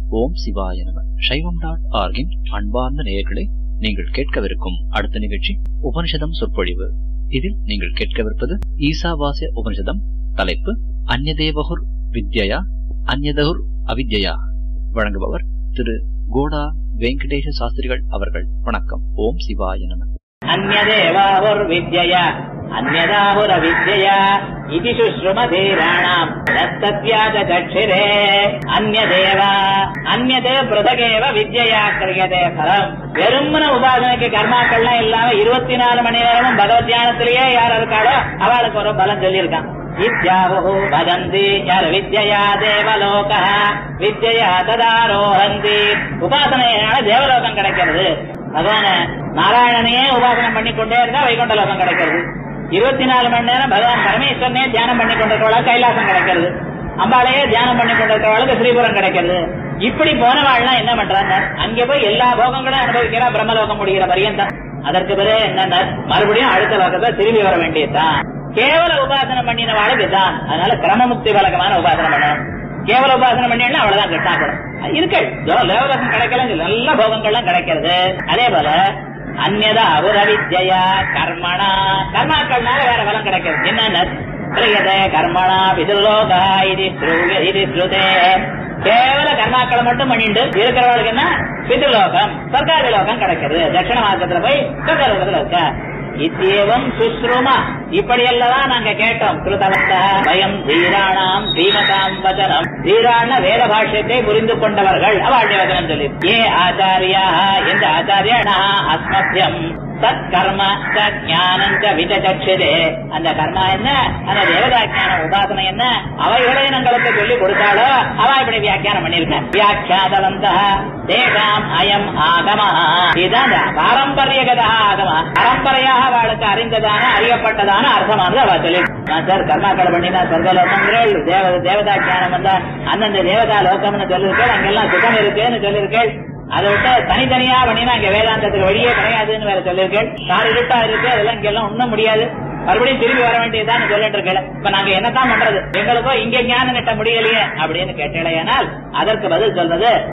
ஓம் சிவாய நம சைவம் டாட் ஆர்கின் அன்பார்ந்த நேயர்களே நீங்கள் கேட்கவிருக்கும் அடுத்த நிகழ்ச்சி உபனிஷதம் சொற்பொழிவு இதில் நீங்கள் கேட்கவிருப்பது ஈசாவாசிய உபனிஷதம் தலைப்பு அந்நதேவகுர் வித்யா அந்நதகுர் அவித்யா வழங்குபவர் திரு கோடா வெங்கடேஷ சாஸ்திரிகள் அவர்கள் வணக்கம் ஓம் சிவாய நம अन्यदेवाहुर्विद्यया अन्यदाहुरविद्यया इति शुश्रुमधीराणाम् तत्तत्या च चक्षिरे अन्यदेव अन्यत् पृथगेव வித்யா கிரியதே பலம் வெறுமன உபாசனைக்கு கர்மாக்கள்லாம் இல்லாம இருபத்தி நாலு மணி நேரமும் பகவத் தியானத்திலேயே யார் இருக்காளோ அவளுக்கு ஒரு பலன் சொல்லியிருக்கான் வித்யாவு வதந்தி யார் வித்யா தேவலோக வித்யா ததாரோஹந்தி உபாசனையினால தேவலோகம் கிடைக்கிறது பகவான நாராயணனையே உபாசனம் பண்ணிக்கொண்டே இருந்தா வைகுண்ட லோகம் கிடைக்கிறது இருபத்தி நாலு மணி நேரம் பகவான் பரமேஸ்வரனே தியானம் பண்ணி கொண்டிருக்கிறவளுக்கு கைலாசம் கிடைக்கிறது அம்பாளையே தியானம் பண்ணி கொண்டிருக்கிறவளுக்கு ஸ்ரீபுரம் கிடைக்கிறது இப்படி போனவாள்லாம் என்ன பண்றாங்க அங்கே போய் எல்லா போகங்களும் அனுபவிக்கிறா பிரம்மலோகம் முடிகிற பரியந்தம் அதற்கு பிறகு என்ன மறுபடியும் அடுத்த லோகத்தை திரும்பி வர வேண்டியதுதான் கேவல உபாசனம் பண்ணினவாளுக்கு இதுதான் அதனால கிரமமுக்தி வழக்கமான உபாசனம் பண்ணணும் கேவல உபாசனம் பண்ணினா அவ்வளவுதான் கட்டாக்கணும் இருக்கு லேவலோகம் கிடைக்கல நல்ல போகங்கள்லாம் கிடைக்கிறது அதே போல அந்நதா அவுரவித்யா கர்மணா கர்மாக்கள்னால வேற பலம் கிடைக்கிறது என்னென்ன கிரியதே கர்மணா விதுலோகா இது ஸ்ரூய இது ஸ்ருதே கேவல கர்மாக்களை மட்டும் பண்ணிட்டு இருக்கிறவர்களுக்கு என்ன பிதுலோகம் சர்க்காரி லோகம் கிடைக்கிறது தட்சிண மார்க்கத்துல போய் சொர்க்கலோகத்துல இருக்க இத்தியவம் சுஸ்ருமா இப்படியெல்லாம் நாங்க கேட்டோம் கிருதவந்த பயம் தீராணாம் தீமதாம் வச்சனம் தீரான வேத பாஷ்யத்தை புரிந்து கொண்டவர்கள் அவளுடைய வச்சனம் சொல்லி ஏ ஆச்சாரியா எந்த ஆச்சாரியா அஸ்மத்தியம் தத் கர்ம தத் ஞானம் விதச்சதே அந்த கர்மா என்ன அந்த தேவதா ஞான உபாசனை என்ன அவைகளை எங்களுக்கு சொல்லி கொடுத்தாலோ அவ இப்படி வியாக்கியானம் பண்ணிருக்கேன் வியாக்கியாதவந்த தேகாம் அயம் ஆகம இதுதான் பாரம்பரியகத ஆகம பரம்பரையாக அவளுக்கு அறிந்ததான அறியப்பட்டதான அர்த்தமானது அவ சொல்லி சார் கர்மாக்களை பண்ணினா சொர்க்கலோகங்கள் தேவ தேவதா ஞானம் வந்தா அந்தந்த தேவதா லோகம்னு சொல்லிருக்கேன் அங்கெல்லாம் சுகம் இருக்குன்னு சொல்லிருக்கேன் அதை விட்டு தனித்தனியா பண்ணினா இங்க வேதாந்தத்துக்கு வழியே கிடையாதுன்னு வேற சொல்லிருக்கேன் கார் இருட்டா இருக்கு அதெல்லாம் இங்க எல்லாம் ஒண்ணும் முடியாது மறுபடியும் திரும்பி வர வேண்டியதுதான் சொல்லிட்டு இருக்கேன் இப்ப நாங்க என்னதான் பண்றது எங்களுக்கோ இங்க ஞானம் கட்ட முடியலையே அப்படின்னு கேட்டேனால் அதற்கு பதில் சொல்றது